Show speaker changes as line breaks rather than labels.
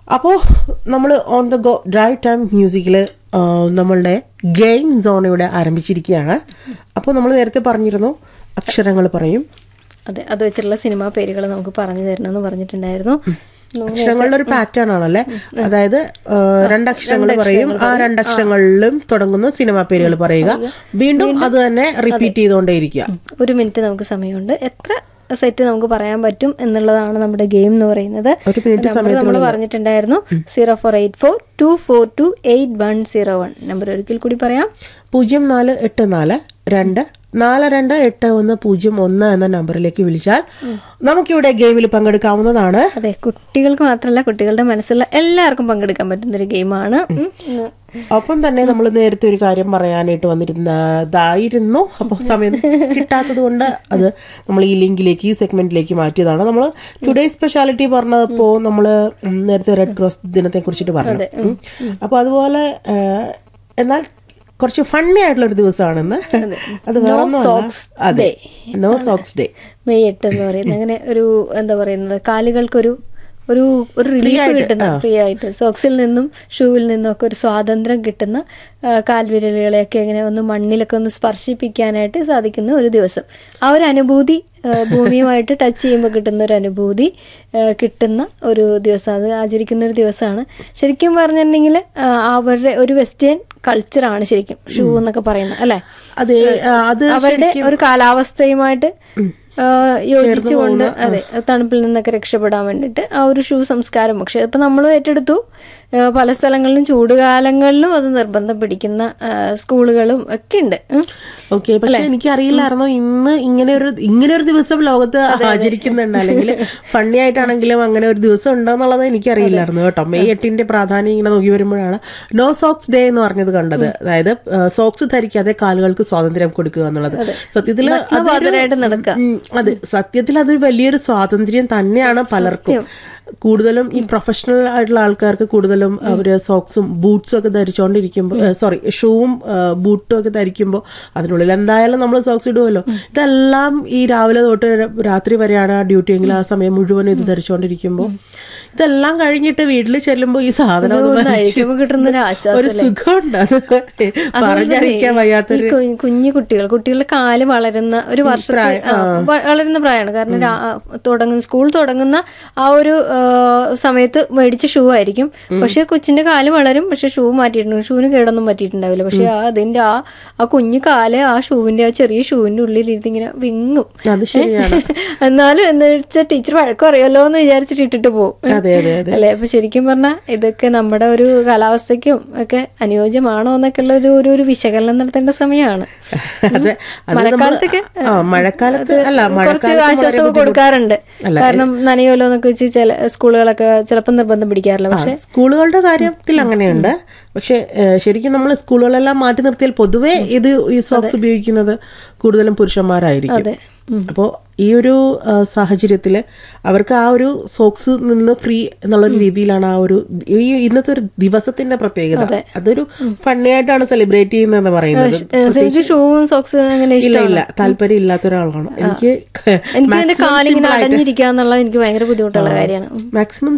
അപ്പോൾ നമ്മൾ on the go drive time മ്യൂസിക്കിൽ നമ്മളുടെ ഗെയിം സോൺ ഇവിടെ ആരംഭിച്ചിരിക്കുകയാണ് അപ്പോൾ നമ്മൾ നേരത്തെ പറഞ്ഞിരുന്നു അക്ഷരങ്ങൾ പറയും
അതെ അത് വെച്ചിട്ടുള്ള സിനിമാ പേരുകൾ നമുക്ക് പറഞ്ഞു തരണമെന്ന് പറഞ്ഞിട്ടുണ്ടായിരുന്നു
അക്ഷരങ്ങളുടെ ഒരു പാറ്റേൺ ആണല്ലേ അതായത് ആ, രണ്ടക്ഷരങ്ങൾ പറയും ആ രണ്ടക്ഷരങ്ങളിലും തുടങ്ങുന്ന സിനിമാ പേരുകൾ പറയുക വീണ്ടും അത് തന്നെ റിപ്പീറ്റ് ചെയ്തുകൊണ്ടേയിരിക്കുക
ഒരു മിനിറ്റ് നമുക്ക് സമയമുണ്ട് എത്ര സെറ്റ് നമുക്ക് പറയാൻ പറ്റും എന്നുള്ളതാണ് നമ്മുടെ ഗെയിം എന്ന് പറയുന്നത്
ഒരു മിനിറ്റ്
നമ്പർ നമ്മൾ പറഞ്ഞിട്ടുണ്ടായിരുന്നു zero four eight four two four two eight one zero one number ഒരിക്കൽ കൂടി പറയാം
പൂജ്യം നാല് എട്ട് നാല് രണ്ട് നാല് രണ്ട് എട്ട് ഒന്ന് പൂജ്യം ഒന്ന് എന്ന നമ്പറിലേക്ക് വിളിച്ചാൽ നമുക്കിവിടെ ഗെയിമിൽ പങ്കെടുക്കാവുന്നതാണ്
അതെ കുട്ടികൾക്ക് മാത്രമല്ല കുട്ടികളുടെ മനസ്സുള്ള എല്ലാവർക്കും പങ്കെടുക്കാൻ പറ്റുന്ന ഒരു ഗെയിമാണ് ഉം. ഉം.
ഒപ്പം തന്നെ നമ്മൾ നേരത്തെ ഒരു കാര്യം പറയാനായിട്ട് വന്നിരുന്നതായിരുന്നു അപ്പോൾ സമയം കിട്ടാത്തത് കൊണ്ട് അത് നമ്മൾ ഈ ലിങ്കിലേക്ക് ഈ സെഗ്മെന്റിലേക്ക് മാറ്റിയതാണ് നമ്മൾ ടുഡേ സ്പെഷ്യാലിറ്റി പറഞ്ഞപ്പോൾ നമ്മൾ നേരത്തെ റെഡ് ക്രോസ് ദിനത്തെ കുറിച്ചിട്ട് പറഞ്ഞു ഉം. അപ്പോൾ അതുപോലെ ആ, എന്നാൽ കുറച്ച് ഫണ്ണി ആയിട്ടുള്ള ഒരു ദിവസമാണെന്ന് അത് വേറെ
socks
അതെ നോ സോക്സ് ഡേ
മെയ് എട്ട് എന്ന് പറയുന്നത് അങ്ങനെ ഒരു എന്താ പറയുന്നത് കാലുകൾക്കൊരു ഒരു ഒരു റിലീഫ് കിട്ടുന്ന ഫ്രീ ആയിട്ട് സോക്സിൽ നിന്നും ഷൂവിൽ നിന്നും ഒക്കെ ഒരു സ്വാതന്ത്ര്യം കിട്ടുന്ന ആ, കാൽവിരലുകളെയൊക്കെ ഇങ്ങനെ ഒന്ന് മണ്ണിലൊക്കെ ഒന്ന് സ്പർശിപ്പിക്കാനായിട്ട് സാധിക്കുന്ന ഒരു ദിവസം ആ ഒരു അനുഭൂതി ആ, ഭൂമിയുമായിട്ട് ടച്ച് ചെയ്യുമ്പോൾ കിട്ടുന്ന ഒരു അനുഭൂതി ആ, കിട്ടുന്ന ഒരു ദിവസം അത് ആചരിക്കുന്ന ഒരു ദിവസമാണ് ശരിക്കും പറഞ്ഞിട്ടുണ്ടെങ്കിൽ ആ, അവരുടെ ഒരു വെസ്റ്റേൺ കൾച്ചറാണ് ശരിക്കും ഷൂ എന്നൊക്കെ പറയുന്നത് അല്ലേ
അതെ ആ, അത്
അവരുടെ ഒരു കാലാവസ്ഥയുമായിട്ട് ആ, യോജിച്ചുകൊണ്ട് അതെ തണുപ്പിൽ നിന്നൊക്കെ രക്ഷപ്പെടാൻ വേണ്ടിയിട്ട് ആ ഒരു ഷൂ സംസ്കാരം പക്ഷെ ഇപ്പൊ നമ്മൾ ഏറ്റെടുത്തു ആ, പല സ്ഥലങ്ങളിലും ചൂടുകാലങ്ങളിലും അത് നിർബന്ധം പിടിക്കുന്ന ആ, സ്കൂളുകളും ഒക്കെ ഉണ്ട് ഉം.
ഓക്കെ പക്ഷെ എനിക്ക് അറിയില്ലായിരുന്നു ഇന്ന് ഇങ്ങനെ ഒരു ഇങ്ങനെ ഒരു ദിവസം ലോകത്ത് ആചരിക്കുന്നുണ്ട് അല്ലെങ്കിൽ ഫണ്ണി ആയിട്ടാണെങ്കിലും അങ്ങനെ ഒരു ദിവസം ഉണ്ടെന്നുള്ളത് എനിക്ക് അറിയില്ലായിരുന്നു കേട്ടോ മെയ് എട്ടിന്റെ പ്രാധാന്യം ഇങ്ങനെ നോക്കി വരുമ്പോഴാണ് നോ സോക്സ് ഡേ എന്ന് പറഞ്ഞത് കണ്ടത് അതായത് സോക്സ് ധരിക്കാതെ കാലുകൾക്ക് സ്വാതന്ത്ര്യം കൊടുക്കുക എന്നുള്ളത് സത്യത്തിൽ
നഗ്നപാതരായിട്ട് നടക്കുക
അതെ സത്യത്തിൽ അതൊരു വലിയൊരു സ്വാതന്ത്ര്യം തന്നെയാണ് പലർക്കും കൂടുതലും ഈ പ്രൊഫഷണൽ ആയിട്ടുള്ള ആൾക്കാർക്ക് കൂടുതലും അവര് സോക്സും ബൂട്ട്സും ഒക്കെ ധരിച്ചുകൊണ്ടിരിക്കുമ്പോൾ സോറി ഷൂവും ബൂട്ടും ഒക്കെ ധരിക്കുമ്പോൾ അതിനുള്ളിൽ എന്തായാലും നമ്മൾ സോക്സ് ഇടുമല്ലോ ഇതെല്ലാം ഈ രാവിലെ തൊട്ട് രാത്രി വരെയാണ് ആ ഡ്യൂട്ടി എങ്കിൽ ആ സമയം മുഴുവൻ ഇത് ധരിച്ചുകൊണ്ടിരിക്കുമ്പോൾ ഇതെല്ലാം കഴിഞ്ഞിട്ട് വീട്ടിൽ ചെല്ലുമ്പോൾ ഈ സാധനം ഒന്ന്
ഒന്ന്
ധരിച്ച്
അഴിക്കുമ്പോൾ കിട്ടുന്ന ഒരു ആശ്വാസം
ഒരു സുഖമുണ്ട് അത് പറഞ്ഞറിയിക്കാൻ
ഈ
വയ്യാത്തൊരു
കു- കുഞ്ഞു കുട്ടികൾ കുട്ടികളുടെ കാല് വളരുന്ന ഒരു വർഷത്തെ ആ, വ- വളരുന്ന പ്രായമാണ് കാരണം രാ- തുടങ്ങുന്ന സ്കൂൾ തുടങ്ങുന്ന ആ ഒരു ആ, സമയത്ത് മേടിച്ച ഷൂ ആയിരിക്കും പക്ഷെ കൊച്ചിന്റെ കാല് വളരും പക്ഷെ ഷൂ മാറ്റിയിട്ടുണ്ട് ഷൂവിന് കേടൊന്നും പറ്റിയിട്ടുണ്ടാവില്ല പക്ഷെ ആ അതിന്റെ ആ ആ കുഞ്ഞു കാല് ആ ഷൂവിന്റെ ആ ചെറിയ ഷൂവിന്റെ ഉള്ളിൽ ഇരുന്ന് ഇങ്ങനെ വിങ്ങും
അത് ശരിയാണ്
എന്നാലും എന്ന് വെച്ചാൽ ടീച്ചർ വഴക്കം അറിയാലോ എന്ന് വിചാരിച്ചിട്ട് ഇട്ടിട്ട് പോകും
അതെ അതെ അതെ
അല്ലെ അപ്പൊ ശരിക്കും പറഞ്ഞാൽ ഇതൊക്കെ നമ്മുടെ ഒരു കാലാവസ്ഥയ്ക്കും ഒക്കെ അനുയോജ്യമാണോ എന്നൊക്കെ ഉള്ള ഒരു ഒരു- ഒരു വിശകലനം നടത്തേണ്ട സമയമാണ്
അതെ അത് നമ്മള്
മഴക്കാലത്തൊക്കെ
ആ മഴക്കാലത്ത് അല്ല
കുറച്ച്
മഴക്കാലത്ത്
ആശ്വാസമൊക്കെ കൊടുക്കാറുണ്ട് കാരണം നനയുമല്ലോ എന്നൊക്കെ വെച്ച് ചില സ്കൂളുകളൊക്കെ ചിലപ്പോൾ നിർബന്ധം പിടിക്കാറില്ല പക്ഷെ
സ്കൂളുകളുടെ കാര്യത്തിൽ അങ്ങനെയുണ്ട് പക്ഷെ ഏഹ്, ശരിക്കും നമ്മൾ സ്കൂളുകളെല്ലാം മാറ്റി നിർത്തിയാൽ പൊതുവെ ഇത് ഈ സോക്സ് ഉപയോഗിക്കുന്നത് കൂടുതലും പുരുഷന്മാരായിരിക്കും
അതെ
അപ്പോൾ ഈ ഒരു സാഹചര്യത്തിൽ അവർക്ക് ആ ഒരു സോക്സ് നിന്ന് ഫ്രീ എന്നുള്ള ഒരു രീതിയിലാണ് ആ ഒരു ഈ ഇന്നത്തെ ഒരു ദിവസത്തിന്റെ പ്രത്യേകത അതൊരു ഫണ്ണി ആയിട്ടാണ് സെലിബ്രേറ്റ് ചെയ്യുന്നതെന്ന് പറയുന്നത്
എനിക്ക് ഷൂവും സോക്സ് അങ്ങനെ
ഇല്ല
ഇഷ്ടം
ഇല്ല താല്പര്യം ഇല്ലാത്ത ഒരാളാണ് എനിക്ക്
എനിക്ക് എന്റെ കാലിങ്ങനെ അടഞ്ഞിരിക്കുക എന്നുള്ളത് എനിക്ക് ഭയങ്കര ബുദ്ധിമുട്ടുള്ള കാര്യമാണ്
മാക്സിമം